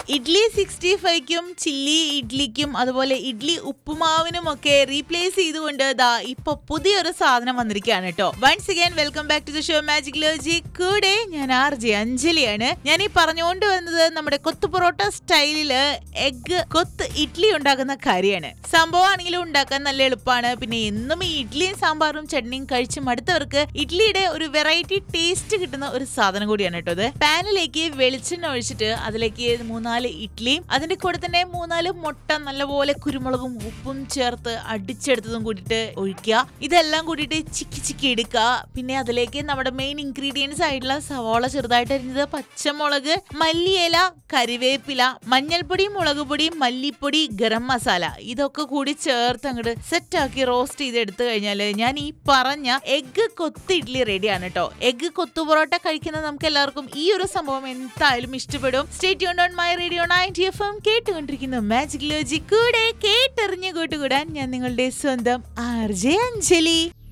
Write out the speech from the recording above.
idli sixty ഫൈവ്ക്കും chilli ഇഡ്ലിക്കും അതുപോലെ ഇഡ്ലി ഉപ്പുമാവിനും ഒക്കെ റീപ്ലേസ് ചെയ്തുകൊണ്ട് ദാ ഇപ്പൊ പുതിയൊരു സാധനം വന്നിരിക്കുകയാണ് കേട്ടോ once again welcome back to the show magic ലോജി കൂടെ ഞാൻ ആർ ജെ അഞ്ജലിയാണ് ഞാൻ ഈ പറഞ്ഞുകൊണ്ട് വന്നത് നമ്മുടെ കൊത്തു പൊറോട്ട സ്റ്റൈലില് എഗ് കൊത്ത് ഇഡ്ലി ഉണ്ടാക്കുന്ന കാര്യമാണ് സംഭവമാണെങ്കിലും ഉണ്ടാക്കാൻ നല്ല എളുപ്പമാണ് പിന്നെ എന്നും ഈ ഇഡ്ലിയും സാമ്പാറും ചട്നിയും കഴിച്ച് മടുത്തവർക്ക് ഇഡ്ലിയുടെ ഒരു വെറൈറ്റി ടേസ്റ്റ് കിട്ടുന്ന ഒരു സാധനം കൂടിയാണ് കേട്ടോ ഇത് പാനിലേക്ക് വെളിച്ചെണ്ണ ഒഴിച്ചിട്ട് അതിലേക്ക് മൂന്നാല് ഇഡ്ലിയും അതിന്റെ കൂടെ തന്നെ മൂന്നാല് മുട്ട നല്ലപോലെ കുരുമുളകും ഉപ്പും ചേർത്ത് അടിച്ചെടുത്തതും കൂടിയിട്ട് ഒഴിക്കുക ഇതെല്ലാം കൂടിയിട്ട് ചിക്കി ചിക്കി എടുക്കുക പിന്നെ അതിലേക്ക് നമ്മുടെ മെയിൻ ഇൻഗ്രീഡിയൻസ് ആയിട്ടുള്ള സവാള ചെറുതായിട്ട് അരിഞ്ഞത് പച്ചമുളക് മല്ലിയില കരിവേപ്പില മഞ്ഞൾപ്പൊടി മുളക് പൊടി മല്ലിപ്പൊടി ഗരം മസാല ഇതൊക്കെ കൂടി ചേർത്ത് അങ്ങോട്ട് സെറ്റ് ആക്കി റോസ്റ്റ് ചെയ്ത് എടുത്തു കഴിഞ്ഞാല് ഞാൻ ഈ പറഞ്ഞ എഗ് കൊത്ത് ഇഡ്ലി റെഡിയാണ് കേട്ടോ എഗ് കൊത്തു പൊറോട്ട കഴിക്കുന്ന നമുക്ക് എല്ലാവർക്കും ഈ ഒരു സംഭവം എന്തായാലും ഇഷ്ടപ്പെടും state on my radio ninety F M കേട്ടുകൊണ്ടിരിക്കുന്നു മാജിക് ലോജി കൂടെ കേട്ടെറിഞ്ഞ് കൂട്ടുകൂടാൻ ഞാൻ നിങ്ങളുടെ സ്വന്തം ആർ ജെ അഞ്ജലി